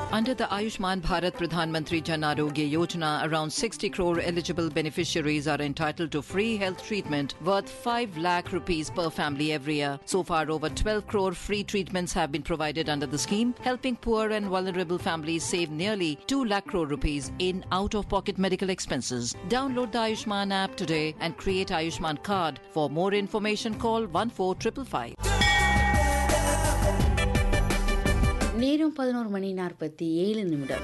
Under the Ayushman Bharat Pradhan Mantri Jan Arogya Yojana, around 60 crore eligible beneficiaries are entitled to free health treatment worth 5 lakh rupees per family every year. So far, over 12 crore free treatments have been provided under the scheme, helping poor and vulnerable families save nearly 2 lakh crore rupees in out-of-pocket medical expenses. Download the Ayushman app today and create Ayushman card. For more information, call 14555. நேரம் பதினோரு மணி நாற்பத்தி ஏழு நிமிடம்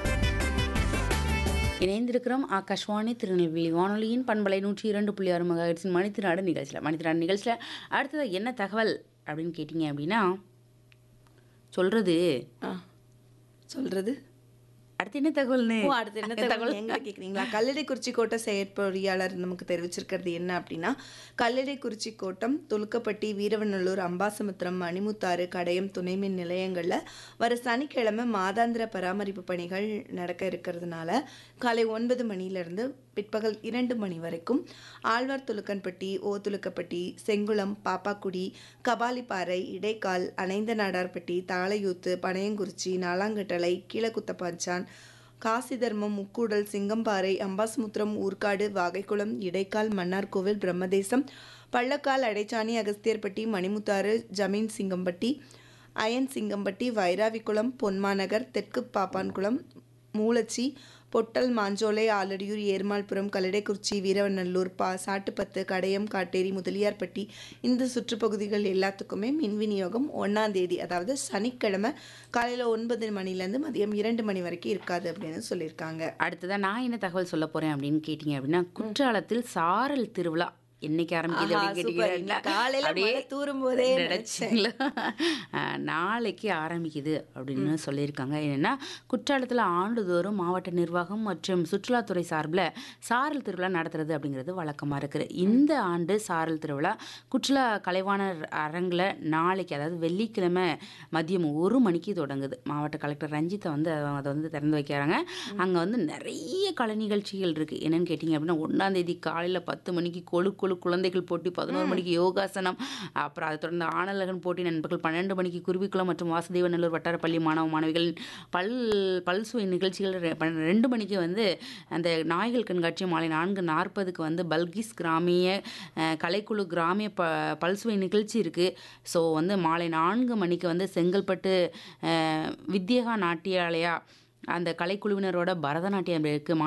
இணைந்திருக்கிறோம் ஆகாஷ்வாணி திருநெல்வேலி வானொலியின் பண்பலை நூற்றி இரண்டு புள்ளி ஆறு மகாஹெட்ஸின் மணித்திராடு நிகழ்ச்சியில் மணித்திராடு நிகழ்ச்சியில் அடுத்தது என்ன தகவல் அப்படின்னு கேட்டிங்க அப்படின்னா சொல்கிறது ஆ சொல்றது அடுத்து என்ன தகவல்னு ஓ அடுத்து என்ன தகவல் எங்க கேக்குறீங்களா கல்லடைக்குறிச்சி கோட்ட செயற்பொறியாளர் நமக்கு தெரிவிச்சிருக்கிறது என்ன அப்படின்னா கல்லடைக்குறிச்சி கோட்டம் துலுக்கப்பட்டி வீரவநல்லூர் அம்பாசமுத்திரம் மணிமுத்தாறு கடையம் துணைமின் நிலையங்கள்ல வர சனிக்கிழமை மாதாந்திர பராமரிப்பு பணிகள் நடக்க இருக்கிறதுனால காலை ஒன்பது மணியிலிருந்து பிற்பகல் இரண்டு மணி வரைக்கும் ஆழ்வார் துலுக்கன்பட்டி ஓதுலுக்கப்பட்டி செங்குளம் பாப்பாக்குடி கபாலிப்பாறை இடைக்கால் அணைந்த நாடார்பட்டி தாளையூத்து பனையங்குறிச்சி நாலாங்கட்டளை கீழக்குத்தப்பாஞ்சான் காசிதர்மம் முக்கூடல் சிங்கம்பாறை அம்பாசமுத்திரம் ஊர்காடு வாகைக்குளம் இடைக்கால் மன்னார்கோவில் பிரம்மதேசம் பள்ளக்கால் அடைச்சாணி அகஸ்தியர்பட்டி மணிமுத்தாறு ஜமீன் சிங்கம்பட்டி அயன் சிங்கம்பட்டி வைராவிக்குளம் பொன்மாநகர் தெற்கு பாப்பான்குளம் மூலச்சி பொட்டல் மாஞ்சோலை ஆலடியூர் ஏர்மாள்புரம் கல்லடைக்குறிச்சி வீரவநல்லூர் பா சாட்டுப்பத்து கடையம் காட்டேரி முதலியார்பட்டி இந்த சுற்றுப்பகுதிகள் எல்லாத்துக்குமே மின் விநியோகம் ஒன்றாம் தேதி அதாவது சனிக்கிழமை காலையில் ஒன்பது மணிலேருந்து மதியம் இரண்டு மணி வரைக்கும் இருக்காது அப்படின்னு சொல்லியிருக்காங்க அடுத்ததான் நான் என்ன தகவல் சொல்ல போகிறேன் அப்படின்னு கேட்டிங்க அப்படின்னா குற்றாலத்தில் சாரல் திருவிழா என்னைக்கு ஆரம்பிக்குது ஆஹா, அப்படின்னு சூப்பர். கேட்டீங்கன்னா காலையில அப்படியே மழை தூறும் போதே நினைச்சீங்களா? அஹ், நாளைக்கு ஆரம்பிக்குது அப்படின்னு சொல்லியிருக்காங்க என்னன்னா குற்றாலத்தில் ஆண்டுதோறும் மாவட்ட நிர்வாகம் மற்றும் சுற்றுலாத்துறை சார்பில் சாரல் திருவிழா நடத்துறது அப்படிங்கிறது வழக்கமாக இருக்குது இந்த ஆண்டு சாரல் திருவிழா குற்றலா கலைவாணர் அரங்கில் நாளைக்கு அதாவது வெள்ளிக்கிழமை மதியம் ஒரு மணிக்கு தொடங்குது மாவட்ட கலெக்டர் ரஞ்சித்தை வந்து அதை வந்து திறந்து வைக்கிறாங்க அங்கே வந்து நிறைய கலை நிகழ்ச்சிகள் இருக்குது என்னன்னு கேட்டிங்க அப்படின்னா ஒன்றாம் தேதி காலையில் பத்து மணிக்கு கொழு கொழு குழந்தைகள் போட்டி பதினோரு மணிக்கு யோகாசனம் அப்புறம் அதை தொடர்ந்து ஆனலகன் போட்டி நண்பர்கள் பன்னெண்டு மணிக்கு குருவிக்குளம் மற்றும் வாசுதேவநல்லூர் வட்டார பள்ளி மாணவ மாணவிகளின் பல் பல்சுவை நிகழ்ச்சிகள் ரெ- பன்ன- ரெண்டு மணிக்கு வந்து அந்த நாய்கள் கண்காட்சி மாலை நான்கு நாற்பதுக்கு வந்து பல்கிஸ் கிராமிய அஹ், கலைக்குழு கிராமிய ப பல்சுவை நிகழ்ச்சி இருக்குது ஸோ வந்து மாலை நான்கு மணிக்கு வந்து செங்கல்பட்டு அஹ், வித்யகா நாட்டியாலயா அந்த கலைக்குழுவினரோட பரதநாட்டியம் இருக்குது